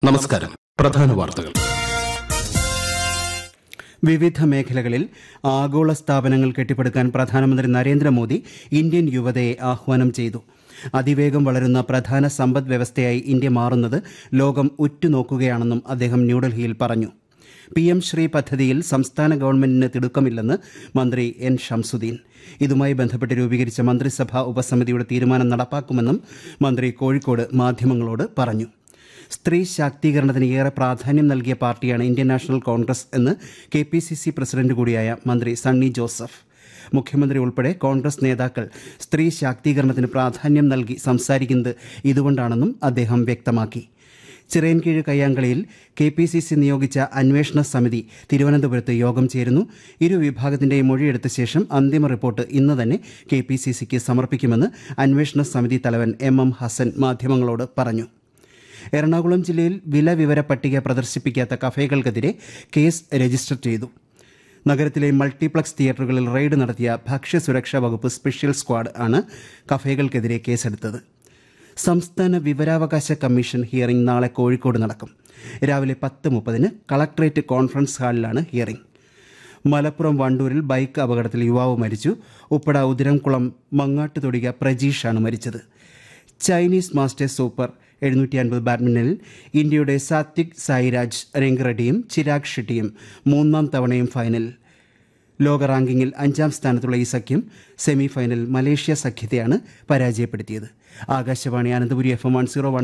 നമസ്കാരം പ്രധാന വാർത്തകൾ വിവിധ മേഖലകളിൽ ആഗോള സ്ഥാപനങ്ങൾ കെട്ടിപ്പടുക്കാൻ പ്രധാനമന്ത്രി നരേന്ദ്രമോദി ഇന്ത്യൻ യുവതയെ ആഹ്വാനം ചെയ്തു അതിവേഗം വളരുന്ന പ്രധാന സമ്പദ് വ്യവസ്ഥയായി ഇന്ത്യ മാറുന്നത് ലോകം ഉറ്റുനോക്കുകയാണെന്നും അദ്ദേഹം ന്യൂഡൽഹിയിൽ പറഞ്ഞു പി എം ശ്രീ പദ്ധതിയിൽ സംസ്ഥാന ഗവൺമെന്റിന് തിടുക്കമില്ലെന്ന് മന്ത്രി എൻ ഷംസുദ്ദീൻ ഇതുമായി ബന്ധപ്പെട്ട് രൂപീകരിച്ച മന്ത്രിസഭാ ഉപസമിതിയുടെ തീരുമാനം നടപ്പാക്കുമെന്നും മന്ത്രി കോഴിക്കോട് മാധ്യമങ്ങളോട് പറഞ്ഞു സ്ത്രീ ശാക്തീകരണത്തിന് ഏറെ പ്രാധാന്യം നൽകിയ പാർട്ടിയാണ് ഇന്ത്യൻ നാഷണൽ കോൺഗ്രസ് എന്ന് K P C C president കൂടിയായ മന്ത്രി സണ്ണി ജോസഫ് മുഖ്യമന്ത്രി ഉൾപ്പെടെ കോൺഗ്രസ് നേതാക്കൾ സ്ത്രീ ശാക്തീകരണത്തിന് പ്രാധാന്യം നൽകി സംസാരിക്കുന്നത് ഇതുകൊണ്ടാണെന്നും അദ്ദേഹം വ്യക്തമാക്കി ചിറയൻകീഴ് കയ്യാങ്കളിയിൽ കെ പി സി സി നിയോഗിച്ച അന്വേഷണ സമിതി തിരുവനന്തപുരത്ത് യോഗം ചേരുന്നു ഇരു വിഭാഗത്തിന്റെയും മൊഴിയെടുത്ത ശേഷം അന്തിമ റിപ്പോർട്ട് ഇന്ന് തന്നെ കെ പി സി സിക്ക് സമർപ്പിക്കുമെന്ന് അന്വേഷണ സമിതി തലവൻ എം എം ഹസൻ മാധ്യമങ്ങളോട് പറഞ്ഞു എറണാകുളം ജില്ലയിൽ വില വിവര പട്ടിക പ്രദർശിപ്പിക്കാത്ത കഫേകൾക്കെതിരെ കേസ് രജിസ്റ്റർ ചെയ്തു നഗരത്തിലെ മൾട്ടിപ്ലക്സ് തിയേറ്ററുകളിൽ റെയ്ഡ് നടത്തിയ ഭക്ഷ്യസുരക്ഷാ വകുപ്പ് സ്പെഷ്യൽ സ്ക്വാഡ് ആണ് കഫേകൾക്കെതിരെ കേസെടുത്തത് സംസ്ഥാന വിവരാവകാശ കമ്മീഷൻ ഹിയറിംഗ് നാളെ കോഴിക്കോട് നടക്കും രാവിലെ പത്ത് മുപ്പതിന് കളക്ടറേറ്റ് കോൺഫറൻസ് ഹാളിലാണ് ഹിയറിംഗ് മലപ്പുറം വണ്ടൂരിൽ ബൈക്ക് അപകടത്തിൽ യുവാവ് മരിച്ചു ഉപ്പട ഉദിരംകുളം മങ്ങാട്ടുതൊടിക പ്രജീഷാണ് മരിച്ചത് ചൈനീസ് മാസ്റ്റേഴ്സ് സൂപ്പർ എഴുന്നൂറ്റി അൻപത് ബാഡ്മിന്റണിൽ ഇന്ത്യയുടെ സാത്വിക് സായിരാജ് രംഗറെഡ്ഡിയും ചിരാഗ് ഷെട്ടിയും മൂന്നാം തവണയും ഫൈനൽ ലോക റാങ്കിങ്ങിൽ അഞ്ചാം സ്ഥാനത്തുള്ള ഈ സഖ്യം സെമി ഫൈനൽ മലേഷ്യ സഖ്യത്തെയാണ് പരാജയപ്പെടുത്തിയത് Akashvani Ananthapuri F M one zero one